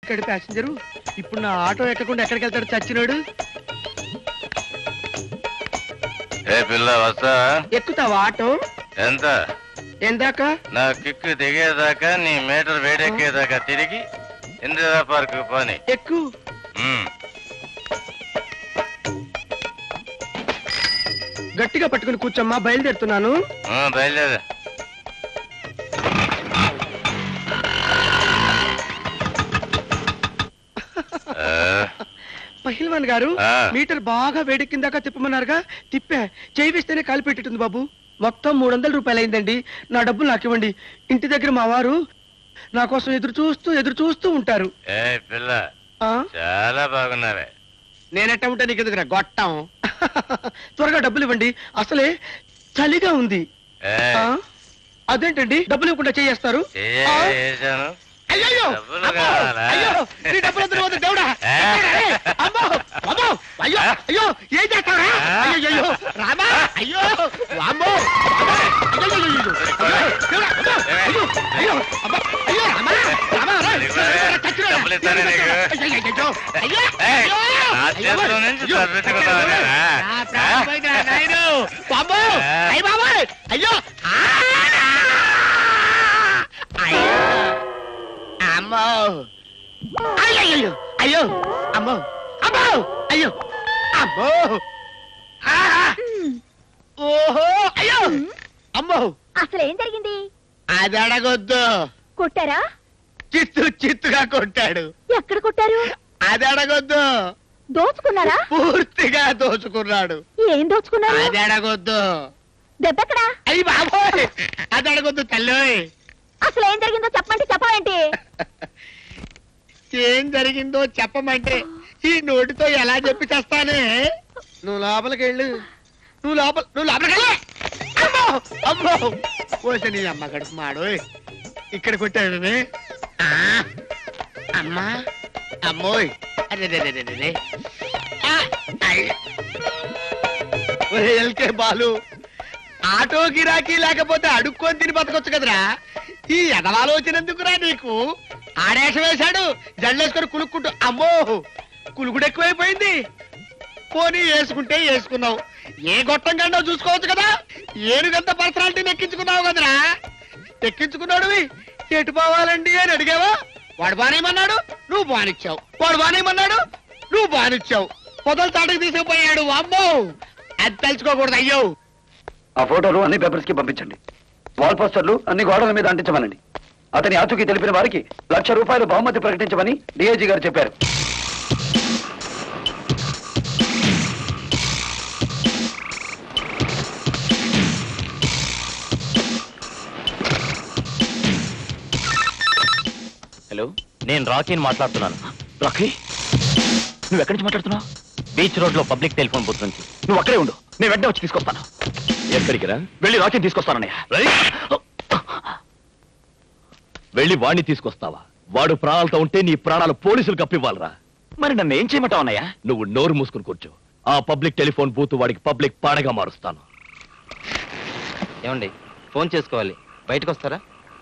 ఎక్కడ ప్యాసింజరు ఇప్పుడు నా ఆటో ఎక్కకుండా ఎక్కడికి వెళ్తాడు చచ్చినాడు ఏ పిల్ల వస్తా ఎక్కుతావా ఆటో ఎంత ఎందాక నా కిక్కు దిగేదాకా నీ మీటర్ వేడెక్కేదాకా తిరిగి ఇందిరా పార్క్ పోని ఎక్కు ఉమ్. గట్టిగా పట్టుకుని కూర్చోమ్మా బయలుదేరుతున్నాను ఆ, బయలుదేరు ఆ, పహిల్వాన్ గారు ఆ. మీటర్ బాగా వేడెక్కిందాకా తిప్పమన్నారుగా తిప్పా చేయి వేస్తేనే కాలు పెట్టింది బాబు మొత్తం మూడు వందల రూపాయలు అయిందండి నా డబ్బులు నాకు ఇవ్వండి ఇంటి దగ్గర మా వారు నా కోసం ఎదురు చూస్తూ ఎదురు చూస్తూ ఉంటారు ఏ పిల్ల ఆ చాలా బాగున్నావే నేనెట్ట ఉంటే నీకు ఎదుగురా గొట్టం త్వరగా డబ్బులు ఇవ్వండి అసలే చలిగా ఉంది ఏ, ఆ? అదేంటండి డబ్బులు ఇవ్వకుండా చేయేస్తారు చెయ్యి ఆ? వేశాను. అయ్యయ్యో! డబ్బులు అమ్మో! కావాలా? అయ్యో! నీ డబ్బులు వద్దు, వద్దు, దేవుడా! ఏ? దేవుడా, ఏ! అమ్మో! అమ్మో! అయ్యో! అయ్యో! ఏం చేస్తావురా? ఆ? అయ్యయ్యో! రామా! అయ్యో! వామ్మో! అమ్మో! అయ్యయ్యయ్యో! అయ్యో! దేవుడా! అమ్మో! అయ్యో! అయ్యో! అమ్మో! అయ్యో! రామా! రామా! రా! అది కూడా చచ్చినాడా? డబ్బులు ఇస్తానే నీకు. అయ్యయ్యయ్యో! అయ్యో! ఏయ్, అయ్యో! నా అయ్యో! చేతిలో నుంచి అయ్యో! తప్పించుకున్నావా? నా ప్రాణం పోయిందిరా, నాయను! వామ్మో! ఆ? అయ్య బాబోయ్! అయ్యో! ఆ! అయ్యో! అమ్మో అయ్యో అయ్యో అమ్మో అమ్మో అయ్యో అమ్మో ఆ! ఓహో అయ్యో అమ్మో అసలు ఏం జరిగింది అది అడగొద్దు కొట్టారా చిత్తు చిత్తుగా కొట్టాడు ఎక్కడ కొట్టారు అది అడగొద్దు దోచుకున్నారా పూర్తిగా దోచుకున్నాడు ఏం దోచుకున్నారు అది అడగొద్దు దెబ్బెక్కడా అయ్యి బాబోయ్ అది అడగొద్దు తల్లోయ్ అసలు ఏం జరిగిందో చెప్పండి చెప్పవేంటి ఏం జరిగిందో చెప్పమంటే ఈ నోటితో ఎలా చెప్పి చేస్తానే నువ్వు లోపలికి వెళ్ళు నువ్వు లోపల నువ్వు లోపలికి వెళ్ళు అమ్మో అమ్మో పోసే నీ అమ్మ కడుపు మాడోయ్ ఇక్కడ కొట్టాడని ఆ, అమ్మా అమ్మోయ్ అరే రే, రే, రే, రే, రే. ఆ, అయ్య. ఒరే ఎల్కే బాలు ఆటో గిరాకీ లేకపోతే అడుక్కొని తిని బతకొచ్చు కదరా ఈ ఎదవాలోచనందుకురా నీకు ఆడేషం వేశాడు జల్లేసుకొని కులుక్కుంటూ అమ్మో కులుకుడు ఎక్కువైపోయింది పోనీ వేసుకుంటే వేసుకున్నావు ఏ గొట్టం కండో చూసుకోవచ్చు కదా ఏనుగంత పర్సనాలిటీని ఎక్కించుకున్నావు కదరా ఎక్కించుకున్నాడువి ఎటు పోవాలండి అని అడిగావా వాడు బానేమన్నాడు నువ్వు బానిచ్చావు వాడు బానేమన్నాడు నువ్వు బానిచ్చావు పొదలు తాటకు తీసుకుపోయాడు అమ్మో అది తెలుసుకోకూడదు అయ్యో ఆ ఫోటోలు అన్ని పేపర్స్ కి పంపించండి వాల్ పోస్టర్లు అన్ని గోడల మీద అంటించమనండి అతని ఆచూకీ తెలిపిన వారికి లక్ష రూపాయలు బహుమతి ప్రకటించమని డిఐజీ గారు చెప్పారు హలో నేను రాకీని మాట్లాడుతున్నాను రాఖీ నువ్వు ఎక్కడి నుంచి మాట్లాడుతున్నావు బీచ్ రోడ్ లో పబ్లిక్ టెలిఫోన్ బూత్ నుంచి నువ్వు అక్కడే ఉండు నేను వెంటనే వచ్చి తీసుకొస్తాను ఎక్కడికి రా వెళ్ళి రాఖీని తీసుకొస్తానన్నయ్య వెళ్ళి వాణ్ణి తీసుకొస్తావా వాడు ప్రాణాలతో ఉంటే నీ ప్రాణాలు పోలీసులకు అప్పివ్వాలరా మరి నన్ను ఏం చేయమంటావు అన్నయ్య నువ్వు నోరు మూసుకుని కూర్చో ఆ పబ్లిక్ టెలిఫోన్ బూత్ వాడికి పబ్లిక్ పాడగా మారుస్తాను ఏమండి ఫోన్ చేసుకోవాలి బయటకు వస్తారా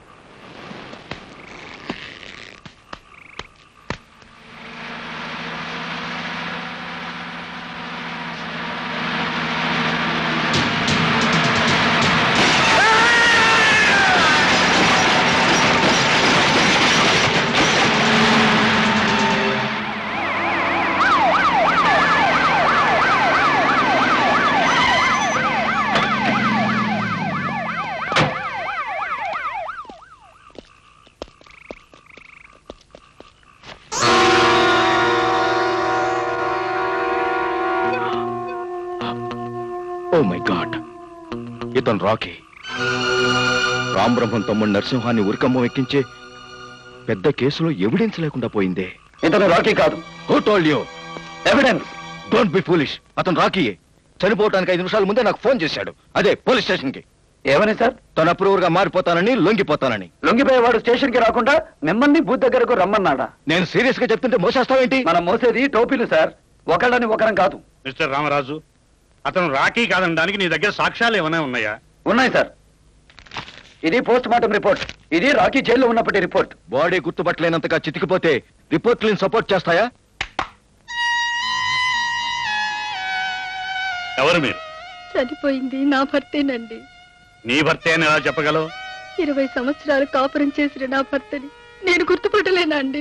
ఓ మై గాడ్ ఇతను రాకీ రాంబ్రహ్మం తమ్ముడు నరసింహాన్ని ఉరికమ్మం ఎక్కించే పెద్ద కేసులో ఎవిడెన్స్ లేకుండా పోయిందే ఇతను రాఖీ కాదు who told you evidence don't be foolish అతను రాకీయే చనిపోవటానికి ఐదు నిమిషాల ముందే నాకు ఫోన్ చేశాడు అదే పోలీస్ స్టేషన్ కి ఏమని సార్ తన అప్రూవర్ గా మారిపోతానని లొంగిపోతానని లొంగిపోయేవాడు స్టేషన్ కి రాకుండా మిమ్మల్ని బూత్ దగ్గరకు రమ్మన్నాడా నేను సీరియస్ గా చెప్తుంటే మోసేస్తావేంటి మనం మోసేది టోపీలు సార్ ఒకళ్ళని ఒకరం కాదు మిస్టర్ రామరాజు అతను రాఖీ కాదనడానికి నీ దగ్గర సాక్ష్యాలు ఏమైనా ఉన్నాయా ఉన్నాయి సార్ ఇది పోస్ట్ మార్టం రిపోర్ట్ ఇది రాకీ జైల్లో ఉన్నప్పటి రిపోర్ట్ బాడీ గుర్తుపట్టలేనంతగా చితికిపోతే రిపోర్ట్లను సపోర్ట్ చేస్తాయా ఎవరు మీరు చనిపోయింది నా భర్తేనండి నీ భర్తే అని ఎలా చెప్పగలవు ఇరవై సంవత్సరాలు కాపురం చేసిన నా భర్తని నేను గుర్తుపట్టలేనండి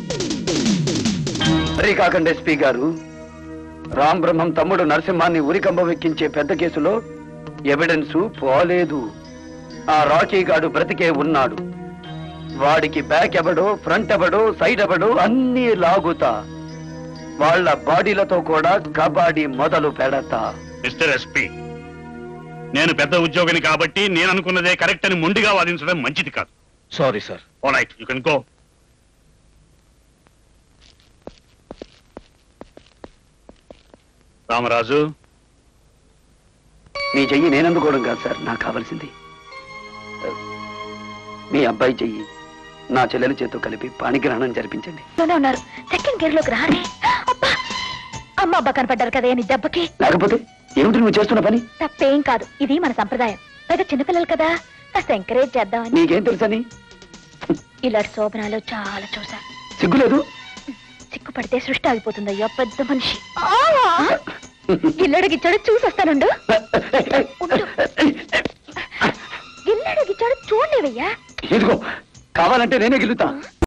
సరే కాకండి ఎస్పీ గారు రామ్ బ్రహ్మం తమ్ముడు నరసింహాన్ని ఉరికంబం ఎక్కించే పెద్ద కేసులో ఎవిడెన్స్ పోలేదు ఆ రాకీ గాడు బ్రతికే ఉన్నాడు వాడికి బ్యాక్ ఎవడో ఫ్రంట్ ఎవడో సైడ్ ఎవడో అన్నీ లాగుతా వాళ్ళ బాడీలతో కూడా కబాడీ మొదలు పెడతా మిస్టర్ ఎస్పీ నేను పెద్ద ఉద్యోగిని కాబట్టి నేను అనుకున్నదే కరెక్ట్ అని మొండిగా వాదించడం మంచిది కాదు sorry sir right you can go Ramaraju మీ చెయ్యి నేనందుకోవడం కాదు సార్ నాకు కావాల్సింది మీ అబ్బాయి చెయ్యి నా చెల్లెల చేత్తో కలిపి పాణిగ్రహణం జరిపించండి లోనే ఉన్నారు సెకండ్ గేర్ లోకి రారే అబ్బా అమ్మ అబ్బా కనపడ్డారు కదా నీ దెబ్బకి లేకపోతే ఏమిటి నువ్వు చేస్తున్న పని తప్పేం కాదు ఇది మన సంప్రదాయం పైగా చిన్నపిల్లలు కదా కాస్త ఎంకరేజ్ చేద్దామని నీకేం తెలుసని ఇలాంటి శోభనాలు చాలా చూసా సిగ్గులేదు సిగ్గుపడితే సృష్టి ఆగిపోతుంది అయ్యో పెద్ద మనిషి ఇల్లడు గిచ్చాడు చూసొస్తానుండు ఉండు. ఇల్లడు గిచ్చాడు చూడలేవయ్యా ఇదిగో కావాలంటే నేనే గెలుతా